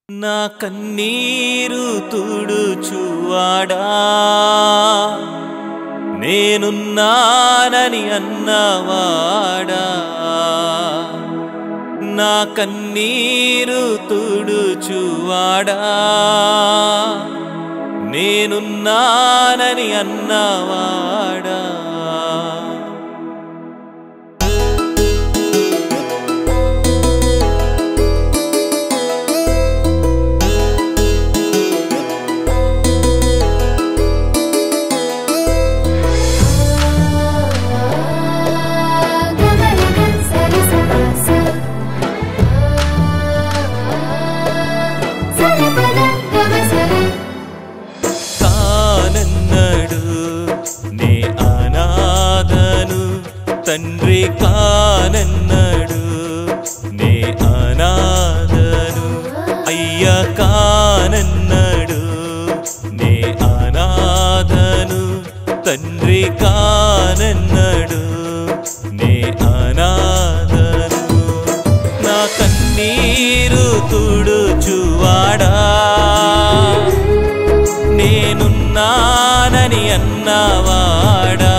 నా కన్నీరు తుడుచువాడా నేనున్నానని అన్నవాడా నా కన్నీరు తుడుచువాడా నేనున్నానని అన్నవాడా కానన్నడు నే అనాథను తండ్రి కానన్నడు నే అనాథను అయ్య కానన్నడు నే అనాథను తండ్రి కానన్నడు నే అనాథను నా కన్నీరు తుడుచువాడా నేనున్నానని అన్నవాడా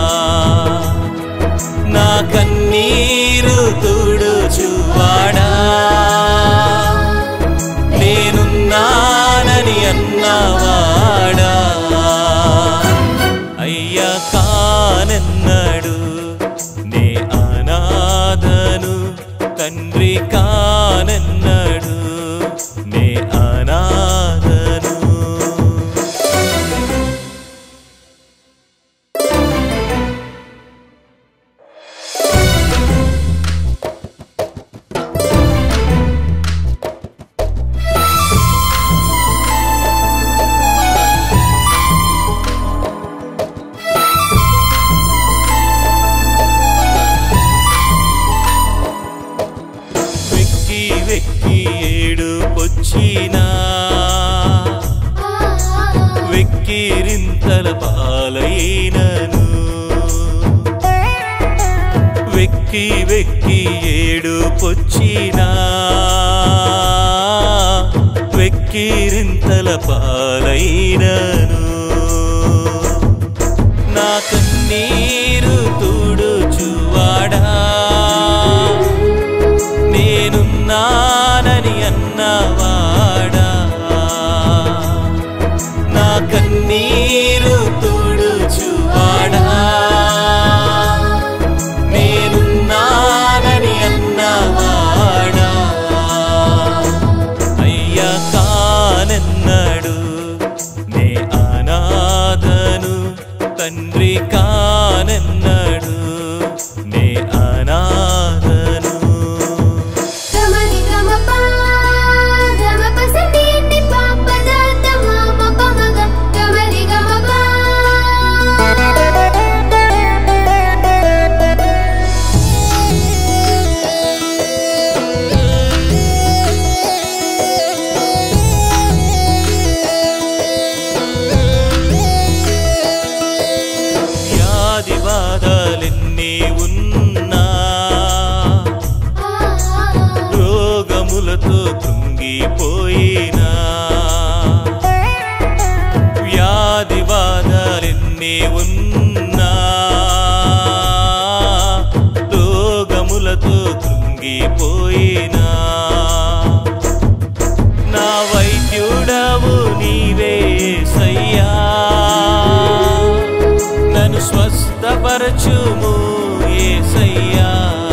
నా కన్నీరు తుడుచువాడా నేనున్నానని అన్నవాడా అయ్యా కానన్నాడు నే అనాథను తండ్రి కానన్నాడు నే అనాథను వెక్కి వెక్కి ఏడు పొచ్చినా వెక్కిరింతల పాలైనను వెక్కి వెక్కి ఏడు పొచ్చినా వెక్కిరింతల పాలైనను నా కన్నీరు తుడుచువాడా నేనున్నానని అన్నవాడా నా కన్నీరు తుడుచువాడా నేనున్నానని అన్నవాడా అయ్యా కానన్నాడు నే అనాథను తండ్రి కానన్నాడు నే అనాథను వ్యాధి బాధలెన్ని ఉన్నా రోగములతో కృంగిపోయినా వ్యాధి బాధలెన్ని ఉన్నా రోగములతో కృంగిపోయినా నా వైద్యుడవు నీవే సయ్యా నన్ను స్వస్థపరచుము ఏసయ్యా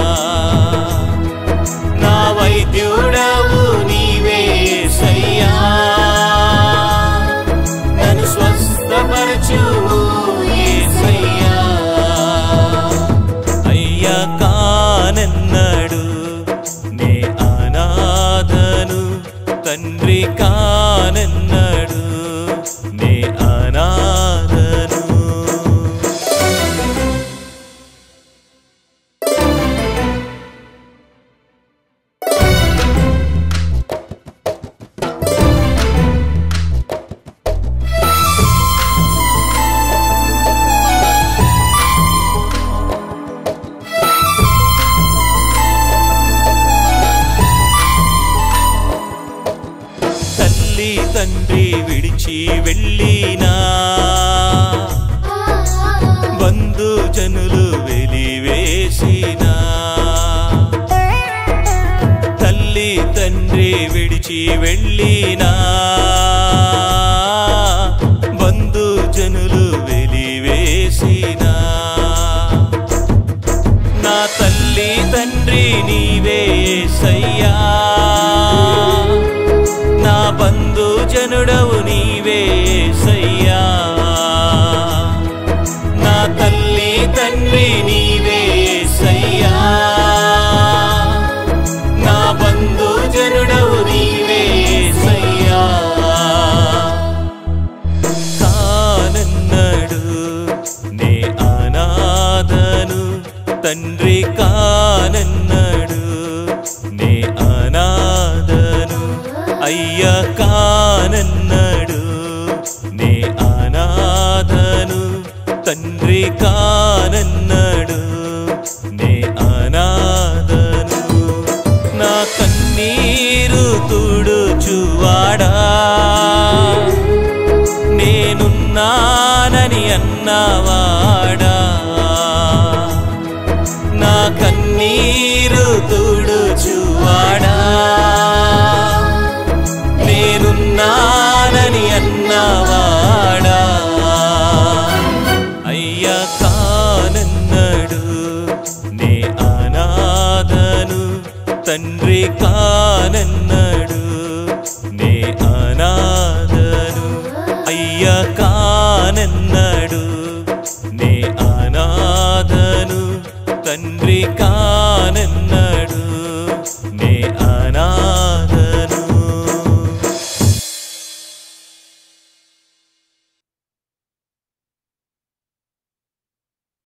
నా వైద్యుడవు నీవే సయ్యా నన్ను స్వస్థపరచుము ఏసయ్యా అయ్యా కానన్నాడు నే అనాథను తండ్రి కానన్నాడు నే అనాథను తండ్రి విడిచి వెళ్ళినా బంధు జనులు వెలివేసినా తల్లి తండ్రి విడిచి వెళ్ళినా బంధు జనులు వెలివేసినా నా తల్లి తండ్రి నీవే సయ్యా నా బంధు జనుడవు నీవే సయ్యా నా తల్లి తండ్రి నీవే సయ్యా నా బంధు జనుడవు నీవే సయ్యా కానన్నాడు నే అనాథను తండ్రి కానన్నాడు నే అనాథను అయ్య కానన్నాడు నే అనాథను తండ్రి కానన్నాడు నే అనాథను నా కన్నీరు తుడుచువాడా నేనున్నానని అన్నవాడా నా కన్నీరు తుడుచువాడా నేనున్నానని అన్నవాడా అయ్యా కానన్నాడు నే అనాథను తండ్రి కానన్నాడు నే అనాథను అయ్యా కానన్నాడు నే అనాథను తండ్రి కా